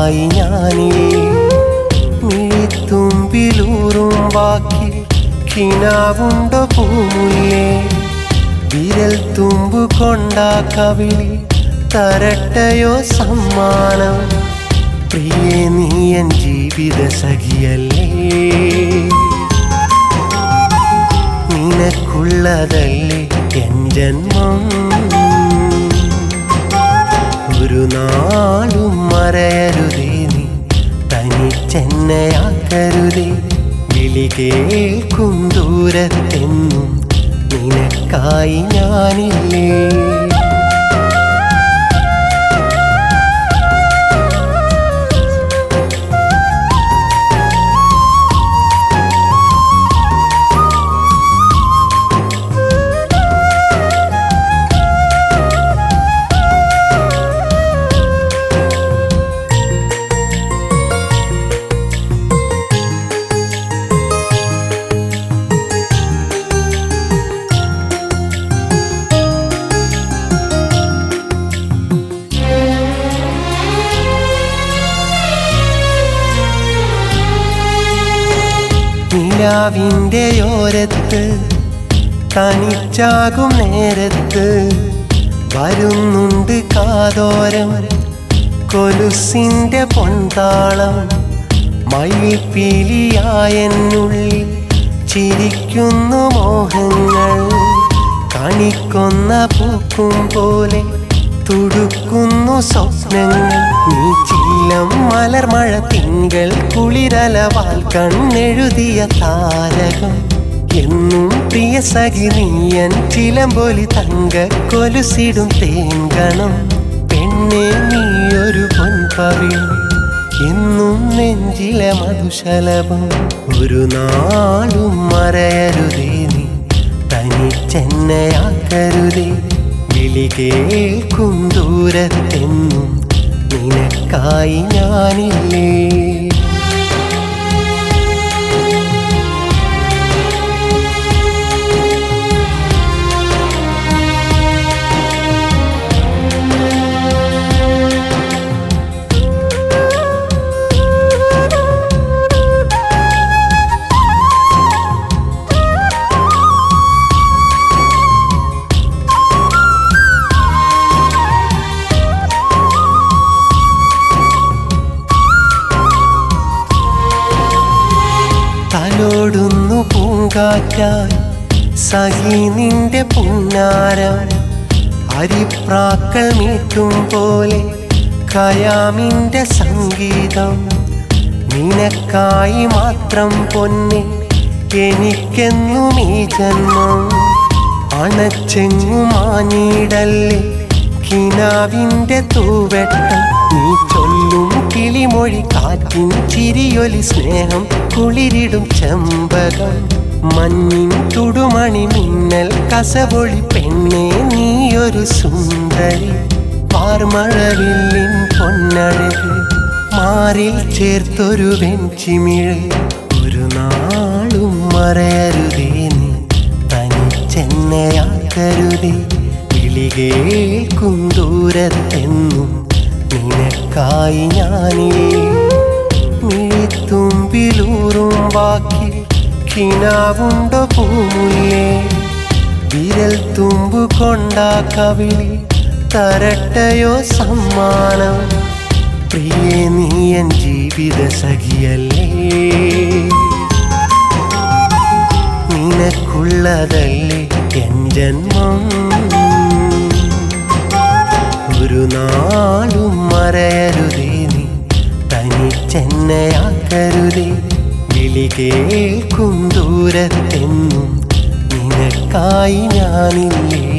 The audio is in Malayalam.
നിനക്കായി ഞാനില്ലേ മിഴിത്തുമ്പിലൂറും വാക്കിൽ കിനാവുണ്ടോ പൂമുല്ലേ വിരൽ തുമ്പു കൊണ്ടാ കവിളി തരട്ടയോ സമ്മാനം പ്രിയേ നീയൻ ജീവിത സഖിയല്ലേ നിനക്കുള്ളതല്ലേ എൻ ജന്മം ഒരു നാളും മറയരുതേ നീ തനിച്ചെന്നയാക്കരുതേ വിളി കേൾക്കും ദൂരത്തെന്നും നിനക്കായി ഞാനില്ലേ നിലാവിൻ്റെ ഓരത്ത് തനിച്ചാകും നേരത്ത് വരുന്നുണ്ട് കാതോരം കൊലുസിൻ്റെ പൊൻതാളം മയിൽപ്പീലിയായെന്നുള്ളിൽ ചിരിക്കുന്നു മോഹങ്ങൾ കണിക്കൊന്ന പൂക്കും പോലെ തുടുക്കുന്നു സ്വപ്നങ്ങൾ നീ ചില്ലം മലർമഴ തിങ്കൾ കുളിരലവാൽ കണ്ണെഴുതിയ താരകം എന്നും പ്രിയ സഖി നീയൻ ചിലമ്പൊലി തങ്ക കൊലുസിടും തേങ്കണം പെണ്ണെ നീയൊരു പൊൻപവിൾ എന്നും നെഞ്ചിലെ മധുശലഭം ഒരു നാളും മറയരുതേ നീ തനിച്ചെന്നയാക്കരുതേ വിളി കേൾക്കും ദൂരത്തെന്നും നിനക്കായി ഞാനില്ലേ തലോടുന്നു പൂങ്കാറ്റായി സഖി നിന്റെ പുന്നാരം അരിപ്രാക്കൾ മീട്ടും പോലെ കയാമിന്റെ സംഗീതം നിനക്കായി മാത്രം പൊന്നെ എനിക്കെന്നും ഈ ജന്മം അണച്ചെങ്ങും ആഞ്ഞിടല്ലേ കിനാവിന്റെ തൂവെട്ടം നീ ചൊല്ലും കിളിമൊഴി കാറ്റിൻ ചിരിയൊലി സ്നേഹം കുളിരിടും ചെമ്പകം മഞ്ഞിൻ തുടുമണി മിന്നൽ കസവൊളി പെണ്ണെ നീയൊരു സുന്ദരി പാർമഴവില്ലിൻ പൊന്നഴക് മാറിൽ ചേർത്തൊരു വെഞ്ചിമിഴ് ഒരു നാളും മറയരുതേ നീ തനിച്ചെന്നയാക്കരുതേ വിളി കേൾക്കും ദൂരത്തെന്നും നിനക്കായി ഞാനില്ലേ മിഴിത്തുമ്പിലൂറും വാക്കിൽ കിനാവുണ്ടോ പൂമുല്ലേ വിരൽ തുമ്പു കൊണ്ടാ കവിളി തരട്ടയോ സമ്മാനം പ്രിയേ നീയൻ ജീവിത സഖിയല്ലേ നിനക്കുള്ളതല്ലേ എൻ ജന്മം ഒരു നാളും മറയരുതേ നീ തനിച്ചെന്നയാക്കരുതേ വിളി കേൾക്കും ദൂരത്തെന്നും നിനക്കായി ഞാനില്ലേ